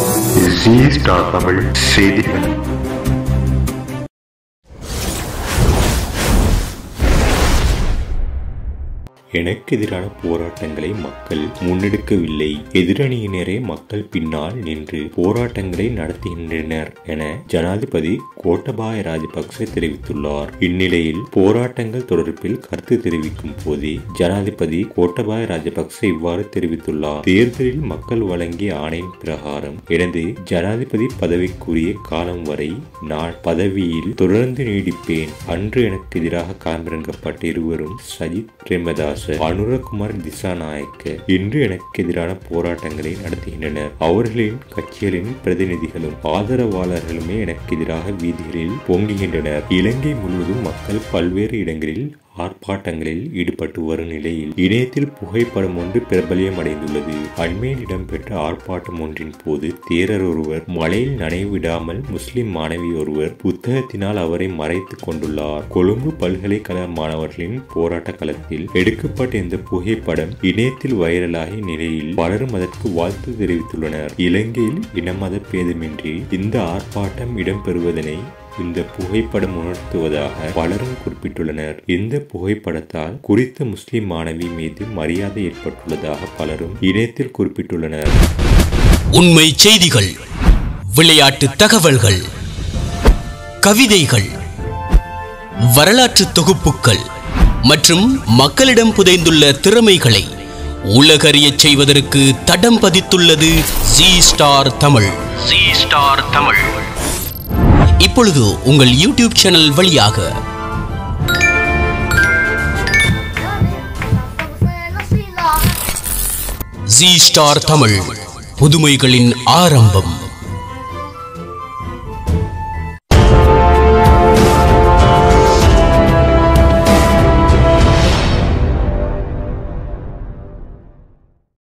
G star Tamil செய்திகள் எனக்கு எதிரான போராட்டங்களை மக்கள் முன்னெடுக்கவில்லை எதிரணியினரே மக்கள் பின்னால் நின்று போராட்டங்களை நடத்துகின்றனர் என ஜனாதிபதி கோட்டபாய ராஜபக்சே தெரிவித்துள்ளார் இந்நிலையில் போராட்டங்கள் தொடர்பில் கருத்து தெரிவிக்கும் போதே ஜனாதிபதி கோட்டபாய ராஜபக்சே இவ்வாறு தெரிவித்துள்ளார் தேர்தலில் மக்கள் வழங்கிய ஆணையின் பிரகாரம் எனது ஜனாதிபதி பதவிக்குரிய காலம் வரை நான் பதவியில் தொடர்ந்து நீடிப்பேன் அன்று எனக்கு எதிராக களமிறங்கப்பட்ட இருவரும் சஜித் பிரேமதாஸ் அனுரகுமார் திசாநாயக்க இன்று எனக்கு எதிரான போராட்டங்களை நடத்துகின்றனர் அவர்களின் கட்சிகளின் பிரதிநிதிகளும் ஆதரவாளர்களுமே எனக்கு எதிராக வீதிகளில் பொங்குகின்றனர் இலங்கை முழுவதும் மக்கள் பல்வேறு இடங்களில் ஆர்ப்பாட்டங்களில் ஈடுபட்டு வரும் நிலையில் இணையத்தில் புகைப்படம் ஒன்று பிரபலியம் அடைந்துள்ளது அண்மையில் இடம்பெற்ற ஆர்ப்பாட்டம் ஒன்றின் போது தேரர் ஒருவர் மழையில் நனைவிடாமல் முஸ்லிம் மாணவி ஒருவர் புத்தகத்தினால் அவரை மறைத்துக் கொண்டுள்ளார் கொழும்பு பல்கலைக்கழக மாணவர்களின் போராட்ட களத்தில் எடுக்கப்பட்ட இந்த புகைப்படம் இணையத்தில் வைரலாகிய நிலையில் பலரும் அதற்கு வாழ்த்து தெரிவித்துள்ளனர் இலங்கையில் இனமத பேதமின்றி இந்த ஆர்ப்பாட்டம் இடம்பெறுவதனை இந்த புகைப்படம் உணர்த்துவதாக பலரும் குறிப்பிட்டுள்ளனர் இந்த புகைப்படத்தால் குறித்த முஸ்லிம் மாணவி மீது மரியாதை ஏற்பட்டுள்ளதாக பலரும் இணையத்தில் குறிப்பிட்டுள்ளனர் உண்மை செய்திகள் விளையாட்டு தகவல்கள் கவிதைகள் வரலாற்று தொகுப்புகள் மற்றும் மக்களிடம் புதைந்துள்ள திறமைகளை உலகறியச் செய்வதற்கு தடம் பதித்துள்ளது Zee star Tamil Zee star Tamil இப்பொழுது உங்கள் யூடியூப் சேனல் வழியாக ஜி ஸ்டார் தமிழ் புதுமைகளின் ஆரம்பம்